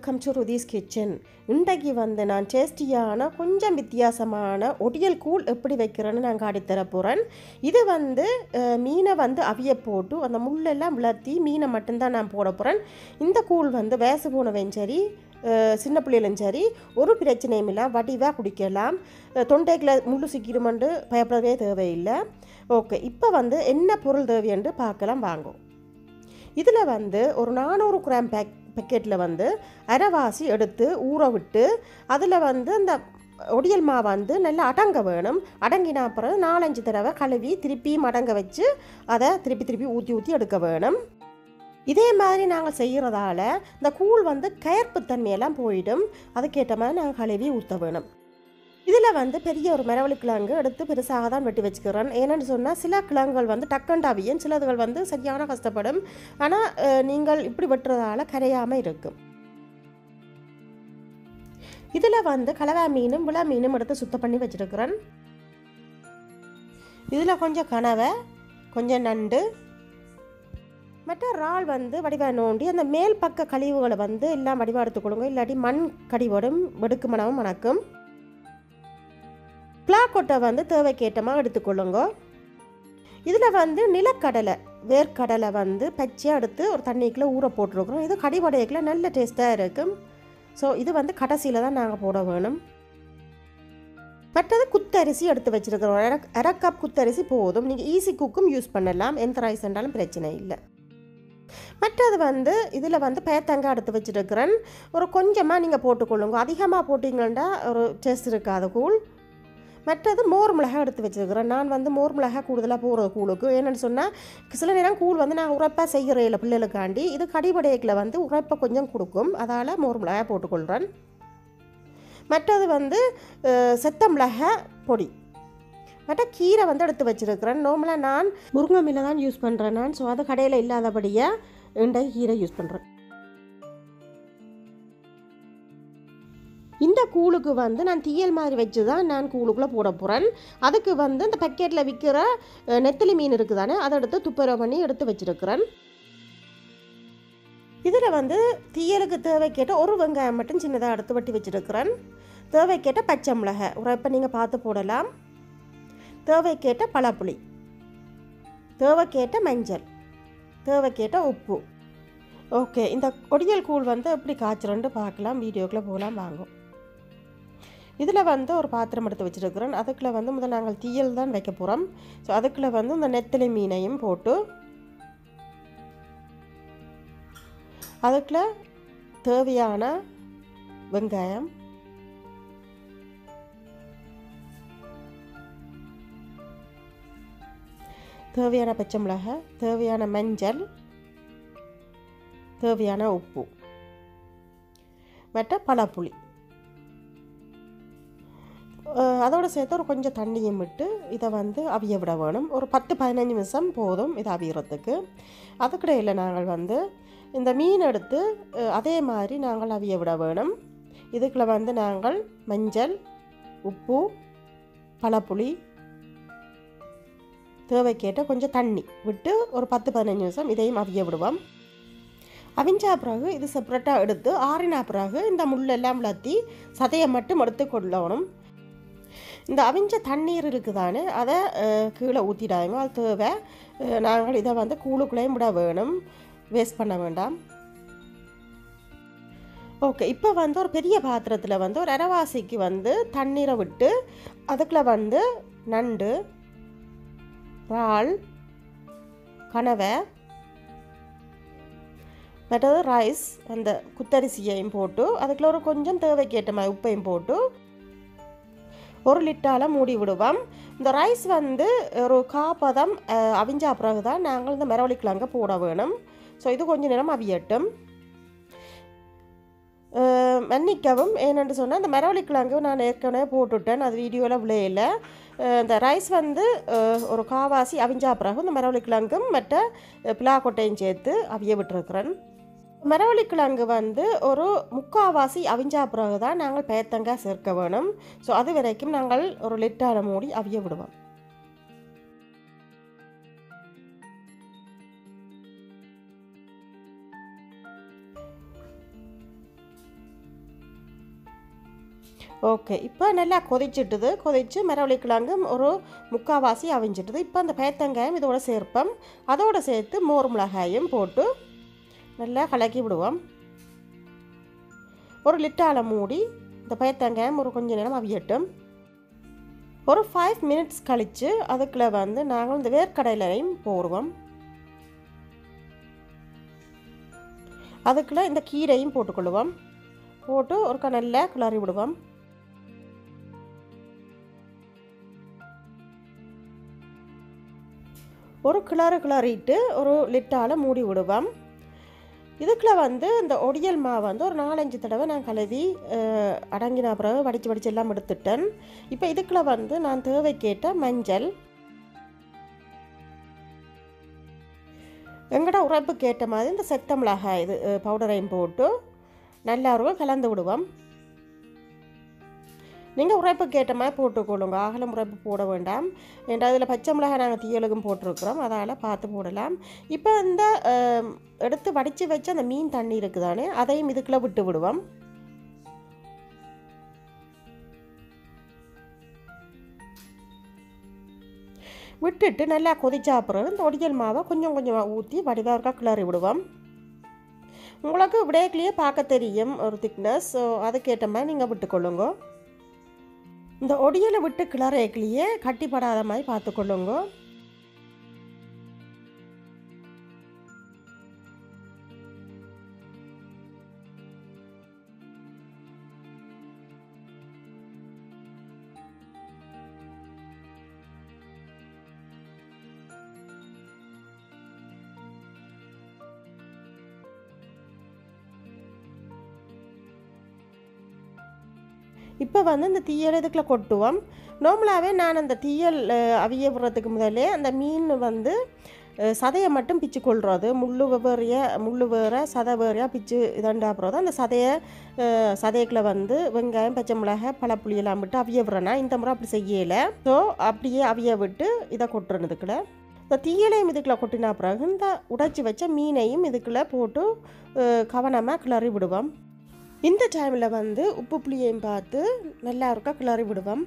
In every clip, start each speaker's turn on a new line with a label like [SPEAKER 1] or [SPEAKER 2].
[SPEAKER 1] welcome to ருதீஸ் kitchen இன்றைக்கு வந்து நான் டேஸ்டியான கொஞ்சம் வித்தியாசமான ஒடியல் கூழ் எப்படி வைக்கிறேன்னு நான் காட்டித்தர போகிறேன் இது வந்து அஹ், மீனை வந்து அவிய போட்டு அந்த முள்ளெல்லாம் விளர்த்தி மீனை மட்டும்தான் நான் போட போகிறேன் இந்த கூழ் வந்து வயசு போனவன் சரி அஹ், சின்ன பிள்ளைகளும் சரி ஒரு பிரச்சனையும் இல்லை வடிவாக குடிக்கலாம் அஹ், தொண்டைக்குள்ள முள்ளு சிக்கிருமென்று பயப்படவே தேவையில்லை ஓகே இப்போ வந்து என்ன பொருள் தேவையென்று பார்க்கலாம் வாங்கும் இதில் வந்து ஒரு நானூறு கிராம் பேக் பேக்கெட்டில் வந்து அரைவாசி எடுத்து ஊற விட்டு அதில் வந்து அந்த ஒடியல் மாவு வந்து நல்லா அடங்க வேணும் அடங்கினா அப்புறம் நாலஞ்சு தடவை கழுவி திருப்பியும் அடங்க வச்சு அதை திருப்பி திருப்பி ஊற்றி ஊற்றி எடுக்க வேணும் இதே மாதிரி நாங்கள் செய்கிறதால இந்த கூழ் வந்து கயர்ப்புத்தன்மையெல்லாம் போயிடும் அதுக்கேற்ற மாதிரி நாங்கள் கழுவி ஊற்ற வேணும் இதில் வந்து பெரிய ஒரு மரவள்ளி கிழங்கு எடுத்து பெருசாக தான் வெட்டி வச்சுக்கிறேன் ஏன்னு சொன்னால் சில கிழங்குகள் வந்து டக்கண்டாவியும் சிலதுகள் வந்து சரியான கஷ்டப்படும் ஆனால் நீங்கள் இப்படி வெட்டுறதால கரையாமல் இருக்கும் இதில் வந்து கலவா மீனும் விளா மீனும் எடுத்து சுத்தம் பண்ணி வச்சுருக்கிறேன் இதில் கொஞ்சம் கனவை கொஞ்சம் நண்டு மற்ற இறால் வந்து வடிவா நோண்டி அந்த மேல் பக்க கழிவுகளை வந்து எல்லாம் வடிவா எடுத்துக்கொள்ளுங்க இல்லாட்டி மண் கடிவடும் வெடுக்கு மனமும் மணக்கும் பிளாக்கொட்டை வந்து தேவைக்கேற்றமாக எடுத்துக்கொள்ளுங்க இதில் வந்து நிலக்கடலை வேர்க்கடலை வந்து பச்சையாக எடுத்து ஒரு தண்ணிக்குள்ளே ஊற போட்டிருக்கிறோம் இது கடிவடையக்குள்ள நல்ல டேஸ்ட்டாக இருக்கும் ஸோ இது வந்து கடைசியில் தான் நாங்கள் போட வேணும் மற்றது குத்தரிசி எடுத்து வச்சுருக்கிறோம் அரை அரை கப் குத்தரிசி போதும் நீங்கள் ஈஸி குக்கும் யூஸ் பண்ணலாம் எந்த ரைஸ் இருந்தாலும் பிரச்சனை இல்லை மற்றது வந்து இதில் வந்து பயத்தங்காய் எடுத்து வச்சுருக்கிறேன் ஒரு கொஞ்சமாக நீங்கள் போட்டுக்கொள்ளுங்க அதிகமாக போட்டிங்கன்னா ஒரு டேஸ்ட் இருக்காது கூழ் மற்றது மோர் மிளகாய் எடுத்து வச்சுருக்கிறேன் நான் வந்து மோர் மிளகாய் கூடுதலாக போடுறது கூழுக்கு என்னென்னு சொன்னால் சில நேரம் கூழ் வந்து நான் உரைப்பாக செய்கிற இல்லை பிள்ளைகளுக்காண்டி இது கடிபடையக்கில் வந்து உரைப்பை கொஞ்சம் கொடுக்கும் அதால் மோர் மிளகாய் போட்டுக்கொள்கிறேன் மற்றது வந்து அஹ், செத்த மிளகாய் பொடி மற்ற கீரை வந்து எடுத்து வச்சுருக்கிறேன் நார்மலாக நான் முருங்கை மீனை தான் யூஸ் பண்ணுறேன் நான் ஸோ அது கடையில் இல்லாதபடியாக இண்டை கீரை யூஸ் பண்ணுறேன் இந்த கூழுக்கு வந்து நான் தீயல் மாதிரி வச்சு தான் நான் கூழுக்குள்ளே போட போகிறேன் அதுக்கு வந்து இந்த பக்கெட்டில் விற்கிற அஹ், நெத்திலி மீன் இருக்குதானே அதை எடுத்து துப்புரவு பண்ணி எடுத்து வச்சுருக்கிறேன் இதில் வந்து தீயலுக்கு தேவைக்கேட்ட ஒரு வெங்காயம் மட்டும் சின்னதாக எடுத்து வெட்டி வச்சுருக்கிறேன் தேவைக்கேட்ட பச்சை மிளகாய் உரைப்பை நீங்கள் பார்த்து போடலாம் தேவைக்கேட்ட பழப்புளி தேவைக்கேட்ட மஞ்சள் தேவைக்கேட்ட உப்பு ஓகே இந்த கொடியல் கூழ் வந்து எப்படி காய்ச்சறேன்ட்டு பார்க்கலாம் வீடியோக்குள்ளே போகலாம் வாங்கும் இதில் வந்து ஒரு பாத்திரம் எடுத்து வச்சுருக்கிறேன் அதுக்குள்ளே வந்து முதல் நாங்கள் தீயல் தான் வைக்க போகிறோம் ஸோ அதுக்குள்ளே வந்து இந்த நெத்திலி மீனையும் போட்டு அதுக்குள்ள தேவையான வெங்காயம் தேவையான பச்சை மிளகாய் தேவையான மஞ்சள் தேவையான உப்பு மற்ற பழப்புளி அஹ் அதோடு சேர்த்து ஒரு கொஞ்சம் தண்ணியும் விட்டு இதை வந்து அவிய விட வேணும் ஒரு பத்து பதினஞ்சு நிமிஷம் போதும் இதை அவியறதுக்கு அதுக்கிடையில் நாங்கள் வந்து இந்த மீன் எடுத்து அஹ், அதே மாதிரி நாங்கள் அவிய விட வேணும் இதுக்குள்ள வந்து நாங்கள் மஞ்சள் உப்பு பழப்புளி தேவைக்கேட்ட கொஞ்சம் தண்ணி விட்டு ஒரு பத்து பதினஞ்சு நிமிஷம் இதையும் அவிய விடுவோம் அவிஞ்சா பிறகு இது செப்பரேட்டாக எடுத்து ஆறினா பிறகு இந்த முள்ளெல்லாம் விளத்தி சதையை மட்டும் எடுத்து கொள்ளணும் இந்த அவிஞ்ச தண்ணீர் இருக்குதானே அதை அஹ், கீழே ஊற்றிடாங்க அது தேவை அஹ், நாங்கள் இதை வந்து கூழுக்குள்ளேயும் விட வேணும் வேஸ்ட் பண்ண வேண்டாம் ஓகே இப்போ வந்து ஒரு பெரிய பாத்திரத்தில் வந்து ஒரு அரைவாசிக்கு வந்து தண்ணீரை விட்டு அதுக்குள்ள வந்து நண்டு இறால் கனவை மற்றது ரைஸ் அந்த குத்தரிசியையும் போட்டு அதுக்குள்ள ஒரு கொஞ்சம் தேவைக்கேற்ற மாதிரி உப்பையும் போட்டு ஒரு லிட்டால் மூடி விடுவோம் இந்த ரைஸ் வந்து ஒரு காப்பதம் அஹ், அவிஞ்சா பிறகு தான் நாங்கள் இந்த மரவள்ளி கிழங்க போட வேணும் ஸோ இது கொஞ்ச நேரம் அவியட்டும் அஹ், மன்னிக்கவும் ஏனென்று சொன்னால் இந்த மரவள்ளி கிழங்கு நான் ஏற்கனவே போட்டுட்டேன் அது வீடியோவில் விளையில அஹ், இந்த ரைஸ் வந்து அஹ், ஒரு காவாசி அவிஞ்சா பிறகு இந்த மரவள்ளி கிழங்கும் மற்ற அஹ், பிளாக்கொட்டையும் சேர்த்து அவிய விட்டுருக்குறேன் மரவள்ளி கிழங்கு வந்து ஒரு முக்காவாசி அவிஞ்சா பிறகு தான் நாங்கள் பேத்தங்காய் சேர்க்க வேணும் ஸோ அது வரைக்கும் நாங்கள் ஒரு லிட்டார மூடி அவிய விடுவோம் ஓகே இப்போ நல்லா கொதிச்சிட்டுது கொதிச்சு மரவள்ளி கிழங்கு ஒரு முக்காவாசி அவிஞ்சிட்டுது இப்போ அந்த பயத்தங்காயம் இதோட சேர்ப்போம் அதோட சேர்த்து மோர் மிளகாயும் போட்டு நல்லா கலக்கி விடுவோம் ஒரு லிட்டால மூடி இந்த பயத்தங்காயம் ஒரு கொஞ்ச நேரம் அவியட்டும் ஒரு ஃபைவ் மினிட்ஸ் கழித்து அதுக்குள்ள வந்து நாங்கள் இந்த வேர்க்கடலையும் போடுவோம் அதுக்குள்ள இந்த கீரையும் போட்டுக்கொள்ளுவோம் போட்டு ஒரு நல்லா கிளறி விடுவோம் ஒரு கிளறு கிளறிட்டு ஒரு லிட்டால் மூடி விடுவோம் இதுக்குள்ள வந்து இந்த ஒடியல் மாவு வந்து ஒரு நாலஞ்சு தடவை நான் கழுவி அஹ், அடங்கின பிறகு வடித்து வடித்து எல்லாம் எடுத்துட்டேன் இப்போ இதுக்குள்ள வந்து நான் தேவைக்கேட்ட மஞ்சள் எங்கட உரைப்புக்கு ஏற்ற மாதிரி இந்த செத்த மிளகாய் இது அஹ், பவுடரையும் போட்டு நல்லா இருக்கும் கலந்து விடுவோம் நீங்கள் உரைப்புக்கு ஏற்ற மாதிரி போட்டுக்கொள்ளுங்க அகலம் உரைப்பு போட வேண்டாம் ஏன்டா அதில் பச்சை மிளகாய் நாங்கள் தீயலுக்கும் போட்டிருக்கிறோம் அதால் பார்த்து போடலாம் இப்போ இந்த அஹ், எடுத்து வடித்து வச்ச அந்த மீன் தண்ணி இருக்குதானே அதையும் இதுக்குள்ளே விட்டு விடுவோம் விட்டுட்டு நல்லா கொதிச்சா அப்புறம் இந்த ஒடியல் மாவை கொஞ்சம் கொஞ்சமாக ஊற்றி வடிவாக இருக்கா கிளறி விடுவோம் உங்களுக்கு விடையக்கிலேயே பார்க்க தெரியும் ஒரு திக்னஸ் ஸோ அதுக்கேற்ற மாதிரி நீங்கள் விட்டுக்கொள்ளுங்க இந்த ஒடியலை விட்டு கிளறக்கிலேயே கட்டிப்படாத மாதிரி பார்த்துக்கொள்ளுங்க இப்போ வந்து இந்த தீயல் இதுக்குள்ள கொட்டுவோம் நார்மலாகவே நான் அந்த தீயல் அஹ், அவிய விடுறதுக்கு முதலே அந்த மீன் வந்து அஹ், சதையை மட்டும் பிச்சு கொள்றது முள்ளு வேறைய முள்ளு வேற சதை வேறையாக பிச்சு இதண்டா அப்புறம் அந்த சதையை அஹ், சதைக்குள்ள வந்து வெங்காயம் பச்சை மிளகாய் பழப்புளி எல்லாம் விட்டு அவிய விடுறேன்னா இந்த முறை அப்படி செய்யலை ஸோ அப்படியே அவிய விட்டு இதை கொட்டுறேன் இதுக்குள்ள இந்த தீயலையும் இதுக்குள்ள கொட்டினா பிறகு இந்த உடைச்சி வச்ச மீனையும் இதுக்குள்ள போட்டு கவனமாக கிளறி விடுவோம் இந்த டைமில் வந்து உப்பு புளியையும் பார்த்து நல்லா இருக்கா கிளறி விடுவோம்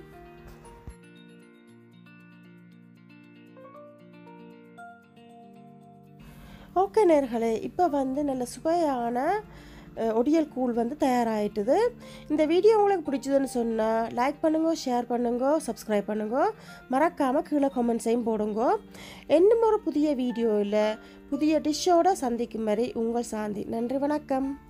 [SPEAKER 1] ஓகே நேர்களே இப்போ வந்து நல்ல சுவையான அஹ், ஒடியல் கூழ் வந்து தயாராகிட்டுது இந்த வீடியோ உங்களுக்கு பிடிச்சதுன்னு சொன்னால் லைக் பண்ணுங்க ஷேர் பண்ணுங்க சப்ஸ்கிரைப் பண்ணுங்க மறக்காமல் கீழே கமெண்ட்ஸையும் போடுங்க இன்னும் ஒரு புதிய வீடியோவில் புதிய டிஷ்ஷோட சந்திக்கும் வரை உங்கள் சாந்தி நன்றி வணக்கம்